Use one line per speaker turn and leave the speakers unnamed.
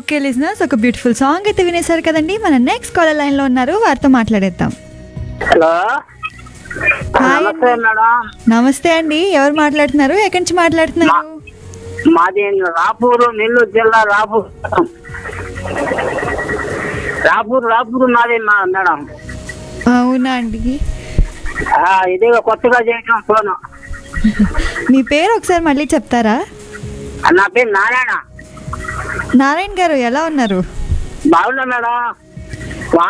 okay listeners ఒక beautiful song అయితే వినేశారు కదండి మన నెక్స్ట్ కాలర్ లైన్లో ఉన్నారు వారితో మాట్లాడేద్దాం
హలో
హాయ్
నమస్తే మేడం
నమస్తే అండి ఎవరు మాట్లాడుతున్నారు ఎక్కడి నుంచి మాట్లాడుతున్నారు
మాది రాపూరు నెల్లూరు జిల్లా రాపూర్ రాపూర్ రాపూర్ మాది మా మేడం
అవునా అండి
ఆ, ఇదే కొత్తగా చేయటం ఫోను
మీ పేరు ఒకసారి మళ్ళీ చెప్తారా
నా పేరు నారాయణ
నారాయణ గారు ఎలా ఉన్నారు
బాగున్నా మేడం